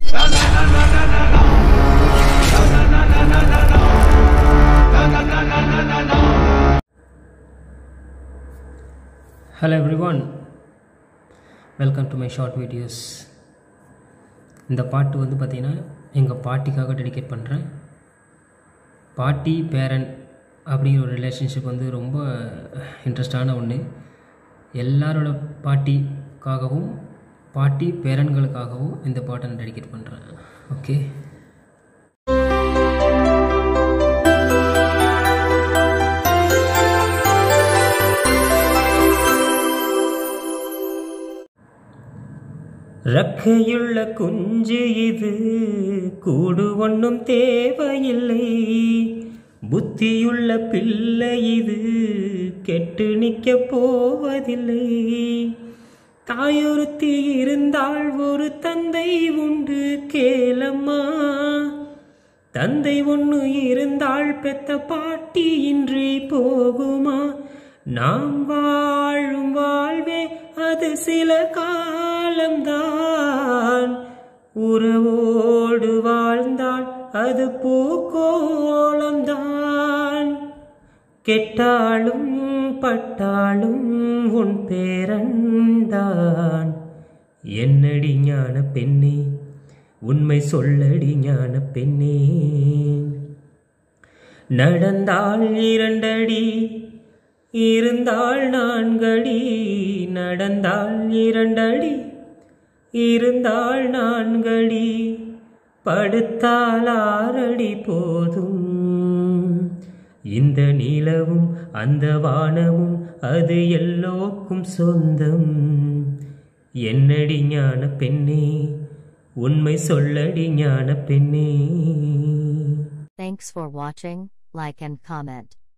Hello everyone welcome to my short videos இந்த பாட்டு வந்து பார்த்திங்கன்னா எங்கள் பாட்டிக்காக டெடிகேட் பண்ணுறேன் பாட்டி பேரன் அப்படிங்கிற ஒரு ரிலேஷன்ஷிப் வந்து ரொம்ப இன்ட்ரெஸ்டான ஒன்று எல்லாரோட பாட்டிக்காகவும் பாட்டி பேரன்களுக்காகவும் இந்த பாட்டை நான் டெடிகேட் பண்ணுறேன் ஓகே ரக்கையுள்ள குஞ்சு இது கூடு ஒன்றும் தேவையில்லை புத்தியுள்ள பிள்ளை இது கெட்டு நிற்க போவதில்லை தாயொருத்தி இருந்தால் ஒரு தந்தை உண்டு கேளம்மா தந்தை ஒன்று இருந்தால் பெத்த பாட்டி இன்றி போகுமா நாம் வாழும் வாழ்வே அது சில காலம்தான் உறவோடு வாழ்ந்தால் அது பூக்கோளம்தான் கெட்டாலும் பட்டாலும் உன் பேரன்தான் என்னடி ஞான பெண்ணே உண்மை சொல்லடி ஞான பெண்ணே நடந்தால் இரண்டடி இருந்தால் நான்கடி நடந்தால் இரண்டடி இருந்தால் நான்கடி படுத்தால் ஆறடி போதும் இந்த நிலவும் அந்த வானமும் அது எல்லோக்கும் சொந்தம் என்னடி ஞான பெண்ணே உண்மை சொல்லடி ஞான பெண்ணே Thanks for watching, like and comment.